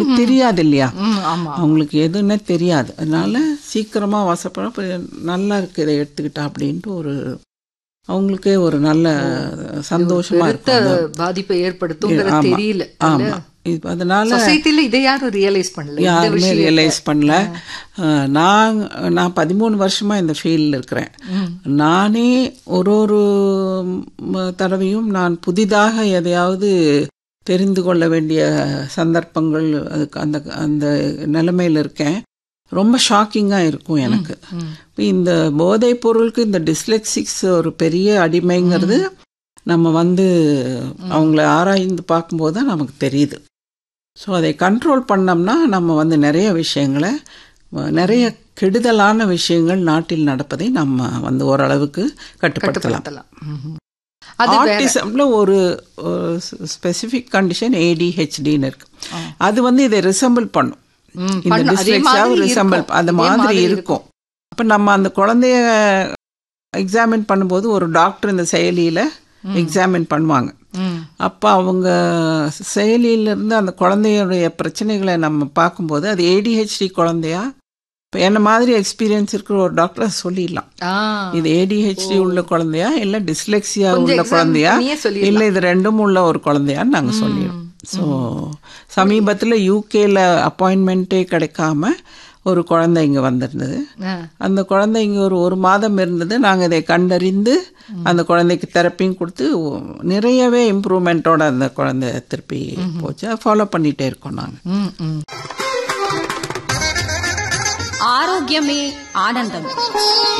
அவங்களுக்கு தெரியாது இல்லையா ம் ஆமா அவங்களுக்கு எதுன்னே தெரியாது அதனால சீக்கிரமாக வசப்பட இப்ப நல்லா இருக்கு இதை எடுத்துக்கிட்டா அப்படின்ட்டு ஒரு அவங்களுக்கே ஒரு நல்ல சந்தோஷமா பெருத்த இருக்கும் பாதிப்பை ஏற்படுத்துங்கிறது ஆமா. தெரியல ஆமா இது அதனால சொசைட்டில இதை யாரும் ரியலைஸ் பண்ணல இந்த யாருமே விஷயம் ரியலைஸ் பண்ணல அஹ், நான் நான் பதிமூணு வருஷமா இந்த ஃபீல்டில் இருக்கிறேன் நானே ஒரு ஒரு ம், தடவையும் நான் புதிதாக எதையாவது தெரிந்து கொள்ள வேண்டிய சந்தர்ப்பங்கள் அதுக்கு அந்த அந்த நிலைமையில் இருக்கேன் ரொம்ப ஷாக்கிங்காக இருக்கும் எனக்கு ம். இப்ப இந்த போதைப் பொருளுக்கு இந்த டிஸ்லெக்சிக்ஸ் ஒரு பெரிய அடிமைங்கிறது நம்ம வந்து அவங்கள ஆராய்ந்து பார்க்கும்போது தான் நமக்கு தெரியுது ஸோ அதை கண்ட்ரோல் பண்ணோம்னா நம்ம வந்து நிறைய விஷயங்களை அஹ், நிறைய கெடுதலான விஷயங்கள் நாட்டில் நடப்பதை நம்ம வந்து ஓரளவுக்கு கட்டுப்படுத்தலாம் கட்டுப்படுத்தலாம் ம்ஹும். அது வேற. ஆட்டிசம்ல ஒரு ஸ்பெசிஃபிக் கண்டிஷன் ஏடிஹெச்டின்னு இருக்கு அது வந்து இதை ரிசம்பிள் பண்ணும் ம், இந்த பண்ண- அதே dyslexia மாதிரி ரிசம்பிள் இருக்கும். அந்த அதே மாதிரி இருக்கும் அப்ப நம்ம அந்த குழந்தைய எக்ஸாமின் பண்ணும்போது ஒரு டாக்டர் இந்த செயலியில எக்ஸாமின் பண்ணுவாங்க ம். அப்போ அவங்க செயலியிலிருந்து அந்த குழந்தையுடைய பிரச்சனைகளை நம்ம பார்க்கும்போது அது ஏடிஹெச்டி குழந்தையா இப்போ என்ன மாதிரி எக்ஸ்பீரியன்ஸ் இருக்கிற ஒரு டாக்டரை சொல்லிடலாம் ஆ, இது ஏடிஹெச்டி உள்ள குழந்தையா இல்லை டிஸ்லெக்சியா கொஞ்சம் உள்ள examine குழந்தையா பண்ணியே சொல்லிடலாம். இல்லை இது ரெண்டும் உள்ள ஒரு குழந்தையான்னு நாங்கள் சொல்லிடுவோம் ஸோ சமீபத்தில் யூகேல அப்பாயின்மெண்ட்டே கிடைக்காம ஒரு குழந்தை இங்கே வந்திருந்தது ஆ. அந்த குழந்தை இங்கே ஒரு ஒரு மாதம் இருந்தது நாங்கள் இதை கண்டறிந்து அந்த குழந்தைக்கு தெரப்பியும் கொடுத்து ஒ- நிறையவே இம்ப்ரூவ்மெண்ட்டோட அந்த குழந்தை திருப்பி போச்சு அதை ஃபாலோ பண்ணிகிட்டே இருக்கோம் நாங்கள் ம், ம். ஆரோக்கியமே ஆனந்தம்